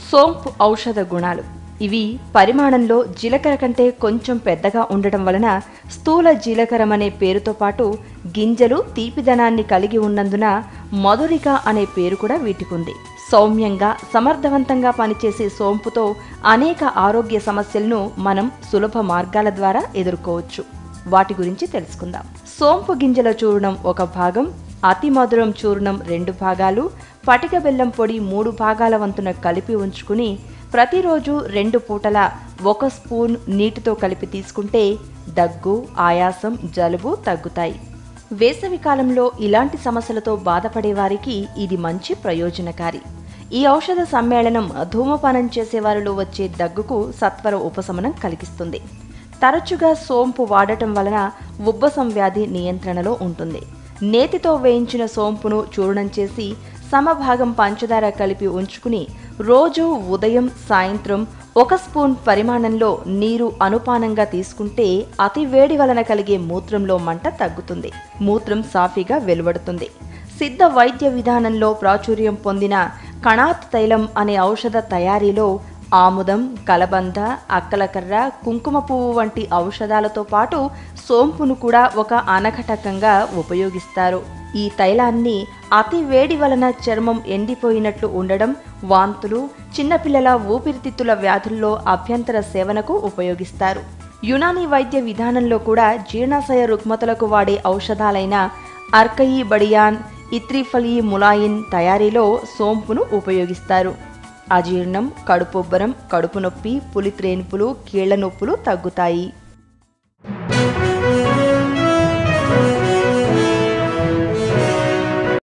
సోంపు ఔషధ గుణాలు ఇవి పరిమాణంలో జీలకర్ర కంటే కొంచెం పెద్దగా ఉండటం వలన స్థూల జీలకర్రం అనే పేరుతో పాటు గింజలు తీపిదనాన్ని కలిగి ఉన్నందున మధురిక అనే పేరు కూడా వీటికుంది సౌమ్యంగా సమర్థవంతంగా పనిచేసే సోంపుతో అనేక ఆరోగ్య సమస్యలను మనం సులభ మార్గాల ద్వారా ఎదుర్కోవచ్చు వాటి గురించి తెలుసుకుందాం సోంపు గింజల చూర్ణం ఒక భాగం అతి మధురం చూర్ణం రెండు భాగాలు పటిక బెల్లం పొడి మూడు భాగాల వంతున కలిపి ఉంచుకుని ప్రతిరోజు రెండు పూటల ఒక స్పూన్ నీటితో కలిపి తీసుకుంటే దగ్గు ఆయాసం జలుబు తగ్గుతాయి వేసవి కాలంలో ఇలాంటి సమస్యలతో బాధపడే వారికి ఇది మంచి ప్రయోజనకారి ఈ ఔషధ సమ్మేళనం ధూమపానం చేసే వారిలో వచ్చే దగ్గుకు సత్వర ఉపశమనం కలిగిస్తుంది తరచుగా సోంపు వాడటం వలన ఉబ్బసం వ్యాధి నియంత్రణలో ఉంటుంది నేతితో వేయించిన సోంపును చూర్ణం చేసి సమభాగం పంచదార కలిపి ఉంచుకుని రోజు ఉదయం సాయంత్రం ఒక స్పూన్ పరిమాణంలో నీరు అనుపానంగా తీసుకుంటే అతి వేడి వలన కలిగే మూత్రంలో మంట తగ్గుతుంది మూత్రం సాఫీగా వెలువడుతుంది సిద్ధ వైద్య విధానంలో ప్రాచుర్యం పొందిన కణాత్ తైలం అనే ఔషధ తయారీలో ఆముదం కలబంద అక్కలకర్ర కుంకుమ పువ్వు వంటి ఔషధాలతో పాటు సోంపును కూడా ఒక అనఘటకంగా ఉపయోగిస్తారు ఈ తైలాన్ని అతి వేడి వలన చర్మం ఎండిపోయినట్లు ఉండడం వాంతులు చిన్నపిల్లల ఊపిరితిత్తుల వ్యాధుల్లో అభ్యంతర సేవనకు ఉపయోగిస్తారు యునానీ వైద్య విధానంలో కూడా జీర్ణాశయ రుగ్మతలకు వాడే ఔషధాలైన అర్కయి బడియాన్ ఇత్రిఫలి ములాయిన్ తయారీలో సోంపును ఉపయోగిస్తారు అజీర్ణం కడుపుబ్బరం కడుపు నొప్పి పులిత్రేనుపులు కీళ్ల నొప్పులు తగ్గుతాయి